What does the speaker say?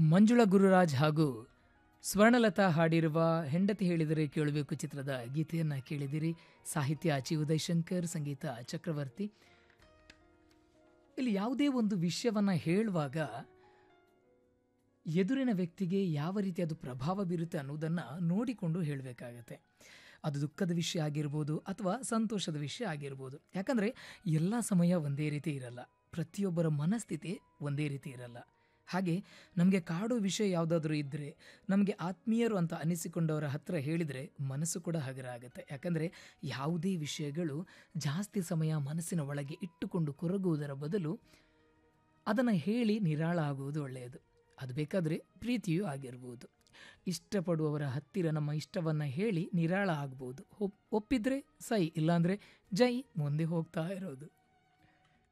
ಮಂಜುಳಾ ಗುರುರಾಜ್ ಹಾಗೂ ಸ್ವರ್ಣಲತಾ ಹಾಡಿರುವ ಹೆಂಡತಿ ಹೇಳಿದರೆ ಕೇಳಬೇಕು ಚಿತ್ರದ ಗೀತೆಯನ್ನು ಕೇಳಿದಿರಿ ಸಾಹಿತ್ಯ ಚಿ ಉದಯ್ ಶಂಕರ್ ಸಂಗೀತ ಚಕ್ರವರ್ತಿ ಇಲ್ಲಿ ಯಾವುದೇ ಒಂದು ವಿಷಯವನ್ನು ಹೇಳುವಾಗ ಎದುರಿನ ವ್ಯಕ್ತಿಗೆ ಯಾವ ರೀತಿ ಅದು ಪ್ರಭಾವ ಬೀರುತ್ತೆ ಅನ್ನೋದನ್ನು ನೋಡಿಕೊಂಡು ಹೇಳಬೇಕಾಗತ್ತೆ ಅದು ದುಃಖದ ವಿಷಯ ಆಗಿರ್ಬೋದು ಅಥವಾ ಸಂತೋಷದ ವಿಷಯ ಆಗಿರ್ಬೋದು ಯಾಕಂದರೆ ಎಲ್ಲ ಸಮಯ ಒಂದೇ ರೀತಿ ಇರಲ್ಲ ಪ್ರತಿಯೊಬ್ಬರ ಮನಸ್ಥಿತಿ ಒಂದೇ ರೀತಿ ಇರಲ್ಲ ಹಾಗೆ ನಮಗೆ ಕಾಡೋ ವಿಷಯ ಯಾವುದಾದ್ರೂ ಇದ್ದರೆ ನಮಗೆ ಆತ್ಮೀಯರು ಅಂತ ಅನಿಸಿಕೊಂಡವರ ಹತ್ರ ಹೇಳಿದರೆ ಮನಸ್ಸು ಕೂಡ ಹಗುರ ಆಗುತ್ತೆ ಯಾಕಂದರೆ ಯಾವುದೇ ವಿಷಯಗಳು ಜಾಸ್ತಿ ಸಮಯ ಮನಸ್ಸಿನ ಒಳಗೆ ಇಟ್ಟುಕೊಂಡು ಕೊರಗುವುದರ ಬದಲು ಅದನ್ನು ಹೇಳಿ ನಿರಾಳ ಆಗುವುದು ಒಳ್ಳೆಯದು ಅದು ಬೇಕಾದರೆ ಪ್ರೀತಿಯೂ ಆಗಿರ್ಬೋದು ಇಷ್ಟಪಡುವವರ ಹತ್ತಿರ ನಮ್ಮ ಇಷ್ಟವನ್ನು ಹೇಳಿ ನಿರಾಳ ಆಗ್ಬೋದು ಒಪ್ ಒಪ್ಪಿದ್ರೆ ಸೈ ಇಲ್ಲಾಂದರೆ ಜೈ ಮುಂದೆ ಹೋಗ್ತಾ ಇರೋದು